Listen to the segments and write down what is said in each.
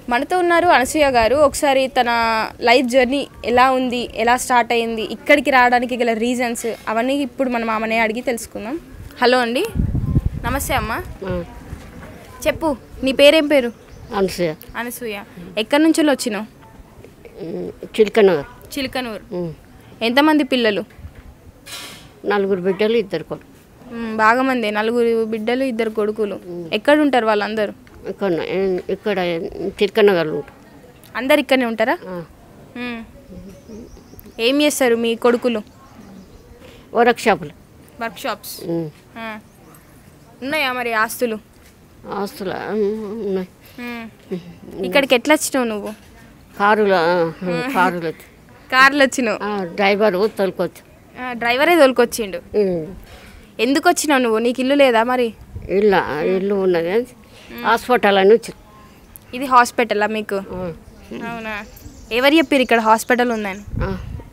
మనతో ఉన్నారు అనసూయ గారు ఒకసారి తన లైఫ్ జర్నీ ఎలా ఉంది ఎలా స్టార్ట్ అయింది ఇక్కడికి రావడానికి గల రీజన్స్ అవన్నీ ఇప్పుడు మనం ఆమెనే అడిగి తెలుసుకుందాం హలో అండి నమస్తే అమ్మ చెప్పు నీ పేరేం పేరు అనసూయ అనసూయ ఎక్కడి నుంచి వచ్చినావు చిల్కనగర్ చిలకనూరు ఎంతమంది పిల్లలు నలుగురు బిడ్డలు ఇద్దరు కొడుకు మ్, బాగా మంది నలుగురు బిడ్డలు ఇద్దరు కొడుకులు ఎక్కడ ఉంటారు వాళ్ళందరూ ఇక్కడ ఇక్కడ చిల్కనగర్లో ఉంటాం అందరు ఇక్కడనే ఉంటారా ఆ. మ్. ఏం చేస్తారు మీ కొడుకులు వరక్ షాపులు వర్క్ షాప్స్ ఉమ్. ఉన్నాయా మరి ఆస్తులు ఆస్తులు ఆ, ఉన్నాయి మ్. ఇక్కడికి ఎట్లా వచ్చినావు నువ్వు కారులు ఆ, కారులు వచ్చి. కార్లు వచ్చినావు ఆ, డ్రైవరు తొలకొచ్చు ఆ, డ్రైవరే తోలుకొచ్చిండు ఎందుకు వచ్చినావు నువ్వు నీకు ఇల్లు లేదా మరి ఇల్లు ఇల్లు ఉన్నది హాస్పిటల్ అని వచ్చి ఇది హాస్పిటలా మీకు ఆ, అవునా ఎవరు చెప్పారు ఇక్కడ హాస్పిటల్ ఉందని ఆ.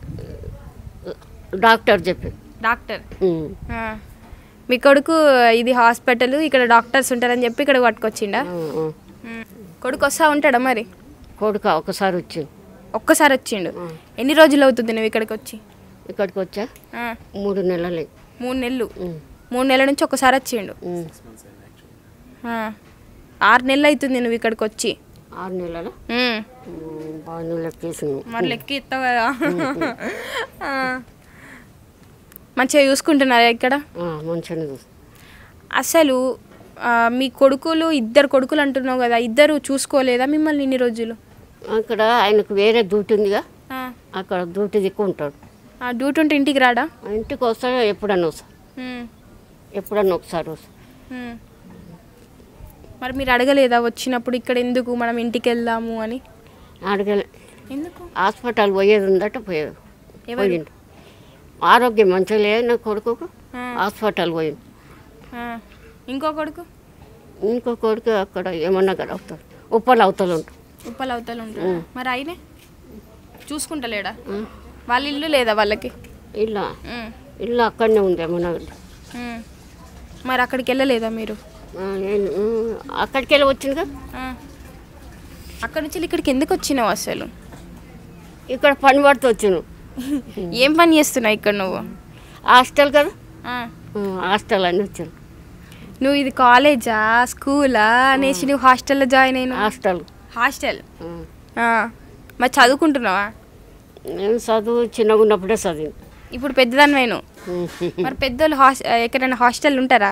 డాక్టర్ చెప్పి డాక్టర్ ఉమ్. ఆ. మీ కొడుకు ఇది హాస్పిటల్ ఇక్కడ డాక్టర్స్ ఉంటారని చెప్పి ఇక్కడ పట్టుకొచ్చిండా ఆ, ఆ. మ్. కొడుకు వస్తా ఉంటాడా మరి కొడుకు ఒకసారి వచ్చింది ఒక్కసారి వచ్చిండు ఎన్ని రోజులు అవుతుంది నువ్వు ఇక్కడికి వచ్చి ఇక్కడికి వచ్చా ఆ. మూడు నెలలు మూడు నెలలు ఉమ్. మూడు నెలల నుంచి ఒకసారి వచ్చిండు ఉమ్. ఆ. ఆరు నెలలు అవుతుంది నువ్వు ఇక్కడికి వచ్చి ఆరు నెలలు ఉమ్. బాగా లెక్కేసింది మరి లెక్క ఇస్తావు కదా ఆ. మంచిగా చూసుకుంటున్నారా ఇక్కడ మంచిగా చూసి అసలు ఆ, మీ కొడుకులు ఇద్దరు కొడుకులు అంటున్నావు కదా ఇద్దరు చూసుకోలేదా మిమ్మల్ని ఇన్ని రోజులు అక్కడ ఆయనకు వేరే డ్యూటీ ఉందిగా ఆ. అక్కడ డ్యూటీ దిక్కు ఉంటాడు ఆ డ్యూటీ ఉంటే ఇంటికి రాడా ఆ ఇంటికి వస్తాడు ఎప్పుడన్నా వస్తా ఉమ్. ఎప్పుడన్నా ఒకసారి వస్తా ఉమ్. మరి మీరు అడగలేదా వచ్చినప్పుడు ఇక్కడ ఎందుకు మనం ఇంటికి వెళ్దాము అని అడగలే ఎందుకు హాస్పిటల్ పోయేది ఉందట పోయేది ఎవరు? పోయిండు ఆరోగ్యం మంచిగా లేదు నా కొడుకుకు ఆ. హాస్పిటల్ పోయింది ఆ. ఇంకో కొడుకు ఇంకో కొడుకు అక్కడ ఏమన్నా కదా అవుతాడు ఉప్పలు అవతలు ఉంటాడు ఉప్పలు అవతల ఉంటాడు మరి అయినే చూసుకుంటలేడా వాళ్ళ ఇల్లు లేదా వాళ్ళకి ఇల్లు ఉమ్. ఇల్లు అక్కడనే ఉంది ఏమన్నా ఉమ్. మరి అక్కడికి వెళ్ళలేదా మీరు ఆ, ఏం- ఉమ్, అక్కడికి వెళ్ళి వచ్చిందిగా ఆ. అక్కడి నుంచి ఇక్కడికి ఎందుకు వచ్చినావు అసలు ఇక్కడ పని పడుతూ వచ్చాను ఏం పని చేస్తున్నావు ఇక్కడ నువ్వు హాస్టల్ కదా ఆ. ఉమ్, హాస్టల్ అని వచ్చాను నువ్వు ఇది కాలేజా స్కూలా అనేసి నువ్వు హాస్టల్లో జాయిన్ అయినా హాస్టల్ హాస్టల్ ఉమ్. ఆ. మరి చదువుకుంటున్నావా నేను చదువు చిన్నగా ఉన్నప్పుడే చదివి ఇప్పుడు పెద్దదానివైను మరి పెద్దోళ్ళు హాస్ ఎక్కడైనా హాస్టల్ ఉంటారా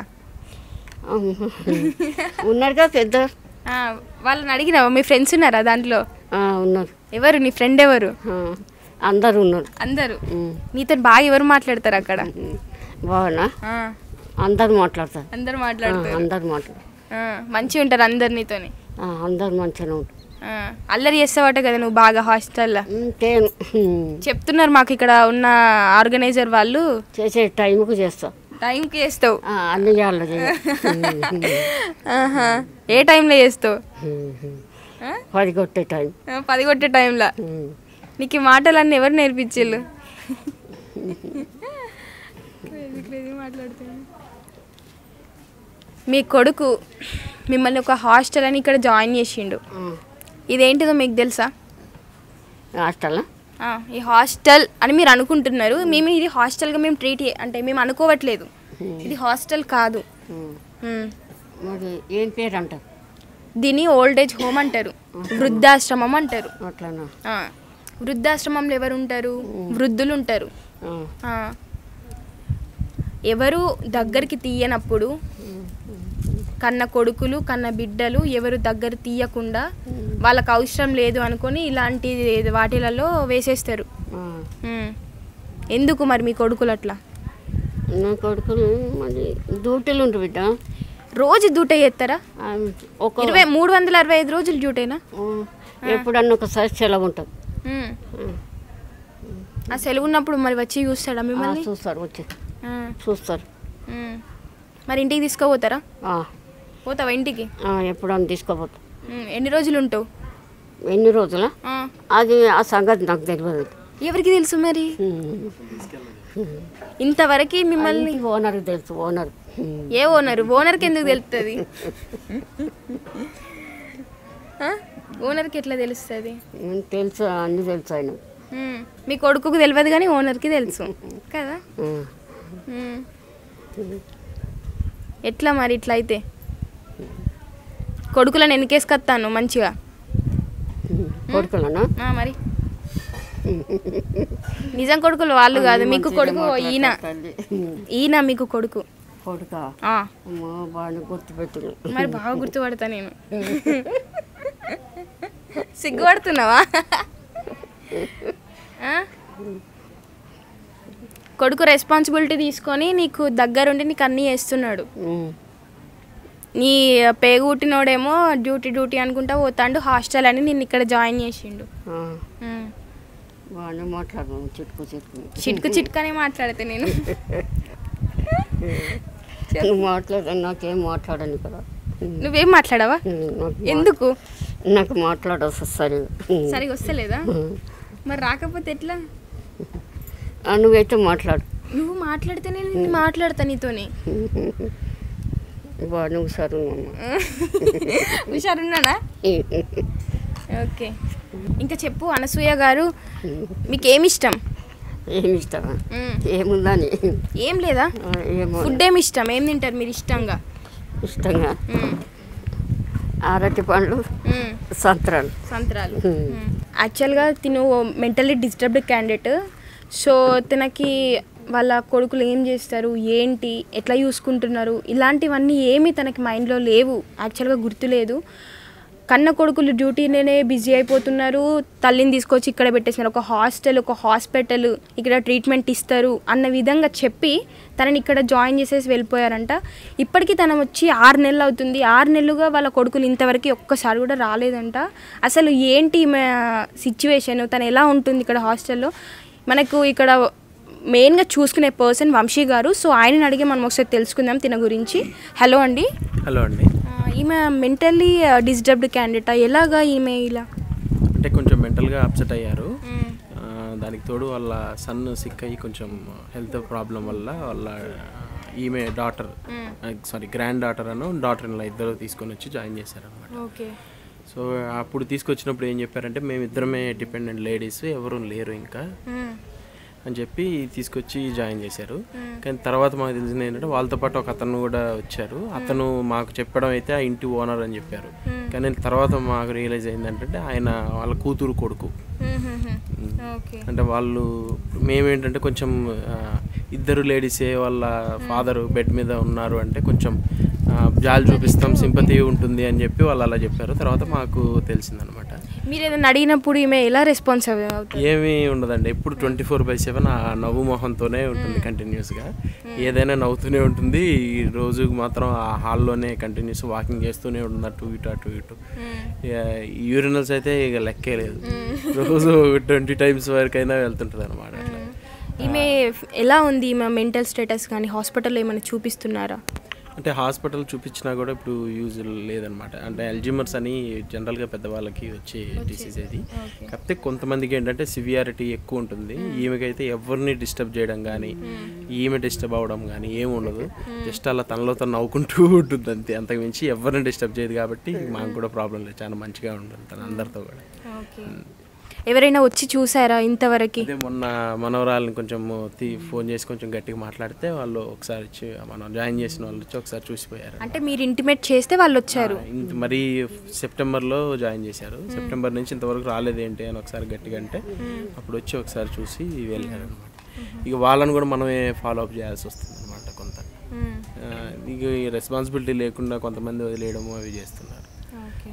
ఉన్నారు కదా పెద్ద ఆ, వాళ్ళని అడిగినావా మీ ఫ్రెండ్స్ ఉన్నారా దాంట్లో ఆ, ఉన్నారు ఎవరు నీ ఫ్రెండ్ ఎవరు ఆ, అందరు ఉన్నారు అందరూ ఉమ్. నీతో బాగా ఎవరు మాట్లాడతారు అక్కడ బాగున్నా ఆ, అందరు మాట్లాడతారు అందరు ఆ, మాట్లాడతారు అందరు మాట్లాడతారు ఆ, మంచిగా ఉంటారు అందరు నీతోని ఆ, అందరు మంచిగానే ఉంటారు ఆ, అల్లరి చేస్తావట కదా నువ్వు బాగా హాస్టల్లో తేను ఉమ్. చెప్తున్నారు మాకు ఇక్కడ ఉన్న ఆర్గనైజర్ వాళ్ళు చేసే టైంకు చేస్తా టైంకి చేస్తావు ఆ, అన్ని చేయాలి చేయ. ఆహా. ఏ టైంలో చేస్తావు ఉమ్. ఆ? పది కొట్టే టైం ఆ, పది కొట్టే టైంలో ఉమ్. నీకు ఈ మాటలన్నీ ఎవరు నేర్పించిళ్ళు మీ కొడుకు మిమ్మల్ని ఒక హాస్టల్ అని ఇక్కడ జాయిన్ చేసిండు ఆ, ఇదేంటిదో మీకు తెలుసా హాస్టల్ ఆ, ఈ హాస్టల్ అని మీరు అనుకుంటున్నారు మేము ఇది హాస్టల్గా మేము ట్రీట్ అంటే మేము అనుకోవట్లేదు ఇది హాస్టల్ కాదు ఉమ్. మరి ఏం పేరు అంటారు దీన్ని ఓల్డ్ ఏజ్ హోమ్ అంటారు వృద్ధాశ్రమం అంటారు అట్లానా ఆ, వృద్ధాశ్రమంలో ఎవరు ఉంటారు వృద్ధులు ఉంటారు ఆ, ఆ, ఎవరు దగ్గరికి తీయనప్పుడు కన్న కొడుకులు కన్న బిడ్డలు ఎవరు దగ్గర తీయకుండా వాళ్ళకి అవసరం లేదు అనుకొని ఇలాంటి వాటిలలో వేసేస్తారు ఆ. ఉమ్. ఎందుకు మరి మీ కొడుకులు అట్లా నా కొడుకులు మరి డ్యూటీలు ఉంటారు బిడ్డ రోజు డ్యూటీ చేస్తారా ఆ, ఒక ఇరవై మూడు వందల అరవై ఐదు రోజులు డ్యూటీనా ఆ, ఎప్పుడన్నా ఒకసారి సెలవు ఉంటుంది ఉమ్. ఆ, ఆ సెలవు ఉన్నప్పుడు మరి వచ్చి చూస్తాడా ఆ, మిమ్మల్ని చూస్తారు వచ్చి ఆ, చూస్తారు ఉమ్. మరి ఇంటికి తీసుకుపోతారా ఆ, పోతావా ఇంటికి ఆ, ఎప్పుడన్నా తీసుకోపోతా ఉమ్. ఎన్ని రోజులు ఉంటావు ఎన్ని రోజుల ఆ. అది ఆ సంగతి నాకు తెలియదు ఎవరికి తెలుసు మరి ఇంతవరకు మిమ్మల్ని ఓనర్ తెలుసు ఓనర్ ఏ ఓనర్ ఓనర్కి ఎందుకు తెలుస్తుంది ఓనర్కి ఎట్లా తెలుస్తుంది ఏం తెలుసు అన్నీ తెలుసు ఆయన మ్మ్. మీ కొడుకుకు తెలియదు కానీ ఓనర్కి తెలుసు కదా ఆ. మ్మ్. ఎట్లా మరి ఇట్లా అయితే కొడుకులను ఎన్నికేసుకొస్తాను మంచిగా కొడుకులనా ఆ, మరి నిజం కొడుకులు వాళ్ళు కాదు మీకు కొడుకు ఈయన తల్లి ఈయన మీకు కొడుకు కొడుక ఆ, అమ్మో బాగా గుర్తుపెట్టిన మరి బాగా గుర్తుపడతా నేను సిగ్గుపడుతున్నావా ఆ? కొడుకు రెస్పాన్సిబిలిటీ తీసుకొని నీకు దగ్గరుండి నీకు అన్నీ చేస్తున్నాడు నీ పేగు పుట్టినోడేమో డ్యూటీ డ్యూటీ అనుకుంటా పోతాండు హాస్టల్ అని నిన్ను ఇక్కడ జాయిన్ చేసిండు ఉమ్. బాగానే మాట్లాడము చిట్టుకు చిట్టుకు చిట్కు చిట్కనే మాట్లాడితే నేను నువ్వు మాట్లాడ నాకేం మాట్లాడను కదా నువ్వేం మాట్లాడవా నాకు మా- ఎందుకు నాకు మాట్లాడవచ్చు సరిగా సరిగా వస్తలేదా మరి రాకపోతే ఎట్లా ఆ, నువ్వైతే మాట్లాడు నువ్వు మాట్లాడితేనే నేను మాట్లాడతా నీతోని బాగా నువ్వు సరే హుషారున్నానా ఓకే ఇంకా చెప్పు అనసూయ గారు మీకు ఏమి ఇష్టం ఏమి ఇష్టమా మ్మ్. ఏముందని ఏం లేదా ఆ, ఏమో ఫుడ్ ఏమి ఇష్టం ఏం తింటారు మీరు ఇష్టంగా ఇష్టంగా మ్మ్. ఆరటి పండ్లు మ్మ్. సంత్రాలు సంత్రాలు మ్మ్. యాక్చువల్గా తిను మెంటల్లీ డిస్టర్బ్డ్ క్యాండిడేట్ సో తనకి వాళ్ళ కొడుకులు ఏం చేస్తారు ఏంటి ఎట్లా చూసుకుంటున్నారు ఇలాంటివన్నీ ఏమీ తనకి మైండ్లో లేవు యాక్చువల్గా గుర్తులేదు కన్న కొడుకులు డ్యూటీలోనే బిజీ అయిపోతున్నారు తల్లిని తీసుకొచ్చి ఇక్కడ పెట్టేసినారు ఒక హాస్టల్ ఒక హాస్పిటల్ ఇక్కడ ట్రీట్మెంట్ ఇస్తారు అన్న విధంగా చెప్పి తనని ఇక్కడ జాయిన్ చేసేసి వెళ్ళిపోయారంట ఇప్పటికీ తను వచ్చి ఆరు నెలలు అవుతుంది ఆరు నెలలుగా వాళ్ళ కొడుకులు ఇంతవరకు ఒక్కసారి కూడా రాలేదంట అసలు ఏంటి ఈమె సిచ్యువేషన్ తను ఎలా ఉంటుంది ఇక్కడ హాస్టల్లో మనకు ఇక్కడ మెయిన్గా చూసుకునే పర్సన్ వంశీ గారు సో ఆయనని అడిగి మనం ఒకసారి తెలుసుకుందాం తిన గురించి హలో అండి హలో అండి ఆ, ఈమె మెంటల్లీ డిస్టర్బ్డ్ క్యాండిడేట్ ఎలాగా ఈమె ఇలా అంటే కొంచెం మెంటల్గా అప్సెట్ అయ్యారు ఆ, దానికి తోడు వాళ్ళ సన్ సిక్ అయ్యి కొంచెం హెల్త్ ప్రాబ్లం వల్ల వాళ్ళ ఈమె డాటర్ సారీ గ్రాండ్ డాటర్ అను డాటర్ ఇన్ ఇద్దరు తీసుకొని వచ్చి జాయిన్ చేశారనమాట ఓకే సో అప్పుడు తీసుకొచ్చినప్పుడు ఏం చెప్పారంటే మేము ఇద్దరమే డిపెండెంట్ లేడీస్ ఎవరు లేరు ఇంకా అని చెప్పి తీసుకొచ్చి జాయిన్ చేశారు కానీ తర్వాత మాకు తెలిసింది ఏంటంటే వాళ్ళతో పాటు ఒక అతను కూడా వచ్చారు అతను మాకు చెప్పడం అయితే ఆ ఇంటి ఓనర్ అని చెప్పారు కానీ తర్వాత మాకు రియలైజ్ అయింది ఆయన వాళ్ళ కూతురు కొడుకు ఓకే అంటే వాళ్ళు మేమేంటంటే కొంచెం ఆ, ఇద్దరు లేడీసే వాళ్ళ ఫాదర్ బెడ్ మీద ఉన్నారు అంటే కొంచెం ఆ, జాలి చూపిస్తాం సింపతి ఉంటుంది అని చెప్పి వాళ్ళు అలా చెప్పారు తర్వాత మాకు తెలిసిందనమాట మీరు ఏదైనా అడిగినప్పుడు ఈమె ఎలా రెస్పాన్స్ అవుతుంది ఏమీ ఉండదండి ఎప్పుడు ట్వంటీ ఫోర్ బై సెవెన్ ఆ నవ్వు మొహంతోనే ఉంటుంది కంటిన్యూస్గా ఏదైనా నవ్వుతూనే ఉంటుంది ఈ రోజు మాత్రం ఆ హాల్లోనే కంటిన్యూస్ వాకింగ్ చేస్తూనే ఉంటుంది అటు ఇటు అటు ఇటు యూరినల్స్ అయితే ఇక లెక్కే లేదు రోజు ట్వంటీ టైమ్స్ వరకైనా వెళ్తుంటుంది అనమాట అట్లా ఈమె ఎలా ఉంది ఈమె మెంటల్ స్టేటస్ కానీ హాస్పిటల్లో ఏమైనా చూపిస్తున్నారా అంటే హాస్పిటల్ చూపించినా కూడా ఇప్పుడు యూజ్ లేదనమాట అంటే ఎల్జిమర్స్ అని జనరల్గా పెద్దవాళ్ళకి వచ్చే డిసీజ్ ఇది కాకపోతే కొంతమందికి ఏంటంటే సివియారిటీ ఎక్కువ ఉంటుంది ఈమెకైతే ఎవరిని డిస్టర్బ్ చేయడం కానీ ఈమె డిస్టర్బ్ అవ్వడం కానీ ఏమి ఉండదు జస్ట్ అలా తనలో తను నవ్వుకుంటూ ఉంటుంది అంతే అంతకు మించి ఎవరిని డిస్టర్బ్ చేయదు కాబట్టి మాకు కూడా ప్రాబ్లం లేదు చాలా మంచిగా ఉంటుంది తన అందరితో కూడా ఓకే ఎవరైనా వచ్చి చూసారా ఇంతవరకు అదే మొన్న మనవరాలని కొంచెం తీ ఫోన్ చేసి కొంచెం గట్టిగా మాట్లాడితే వాళ్ళు ఒకసారి వచ్చి మనం జాయిన్ చేసిన వాళ్ళు వచ్చి ఒకసారి చూసిపోయారు అంటే మీరు ఇంటిమేట్ చేస్తే వాళ్ళు వచ్చారు ఇంత మరి సెప్టెంబర్లో జాయిన్ చేశారు సెప్టెంబర్ నుంచి ఇంతవరకు రాలేదేంటి అని ఒకసారి గట్టిగా అంటే అప్పుడు వచ్చి ఒకసారి చూసి వెళ్ళారు అనమాట ఇక వాళ్ళని కూడా మనమే ఫాలో అప్ చేయాల్సి వస్తుంది అనమాట కొంత మ్మ్. ఆ, ఇక ఈ రెస్పాన్సిబిలిటీ లేకుండా కొంతమంది వదిలేయడము అవి చేస్తున్నారు ఓకే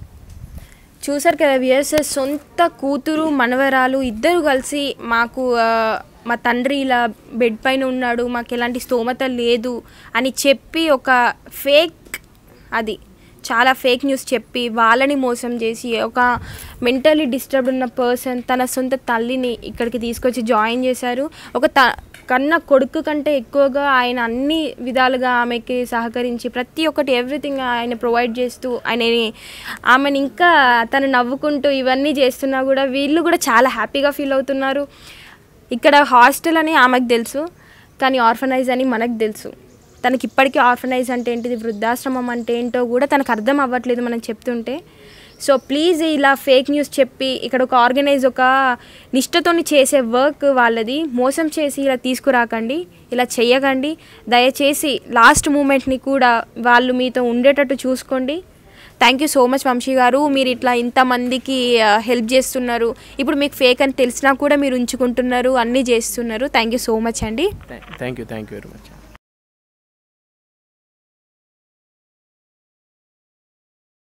చూసారు కదా విఎస్ఎస్ సొంత కూతురు మనవరాలు ఇద్దరు కలిసి మాకు ఆ, మా తండ్రి ఇలా బెడ్ పైన ఉన్నాడు మాకు ఎలాంటి స్తోమత లేదు అని చెప్పి ఒక ఫేక్ అది చాలా ఫేక్ న్యూస్ చెప్పి వాళ్ళని మోసం చేసి ఒక మెంటలీ డిస్టర్బ్ ఉన్న పర్సన్ తన సొంత తల్లిని ఇక్కడికి తీసుకొచ్చి జాయిన్ చేశారు ఒక త కన్న కొడుకు కంటే ఎక్కువగా ఆయన అన్ని విధాలుగా ఆమెకి సహకరించి ప్రతి ఒక్కటి ఎవ్రీథింగ్ ఆయన ప్రొవైడ్ చేస్తూ ఆయనని ఆమెను ఇంకా తను నవ్వుకుంటూ ఇవన్నీ చేస్తున్నా కూడా వీళ్ళు కూడా చాలా హ్యాపీగా ఫీల్ అవుతున్నారు ఇక్కడ హాస్టల్ అని ఆమెకు తెలుసు కానీ ఆర్ఫనైజ్ అని మనకు తెలుసు తనకి ఇప్పటికీ ఆర్ఫనైజ్ అంటే ఏంటిది వృద్ధాశ్రమం అంటే ఏంటో కూడా తనకు అర్థం అవ్వట్లేదు మనం చెప్తుంటే సో ప్లీజ్ ఇలా ఫేక్ న్యూస్ చెప్పి ఇక్కడ ఒక ఆర్గనైజ్ ఒక నిష్టతోని చేసే వర్క్ వాళ్ళది మోసం చేసి ఇలా తీసుకురాకండి ఇలా చెయ్యకండి దయచేసి లాస్ట్ మూమెంట్ని కూడా వాళ్ళు మీతో ఉండేటట్టు చూసుకోండి thank you so much Vamshi గారు మీరు ఇట్లా ఇంతమందికి హెల్ప్ చేస్తున్నారు ఇప్పుడు మీకు ఫేక్ అని తెలిసినా కూడా మీరు ఉంచుకుంటున్నారు అన్నీ చేస్తున్నారు థ్యాంక్ యూ సో మచ్ అండి thank you thank you very much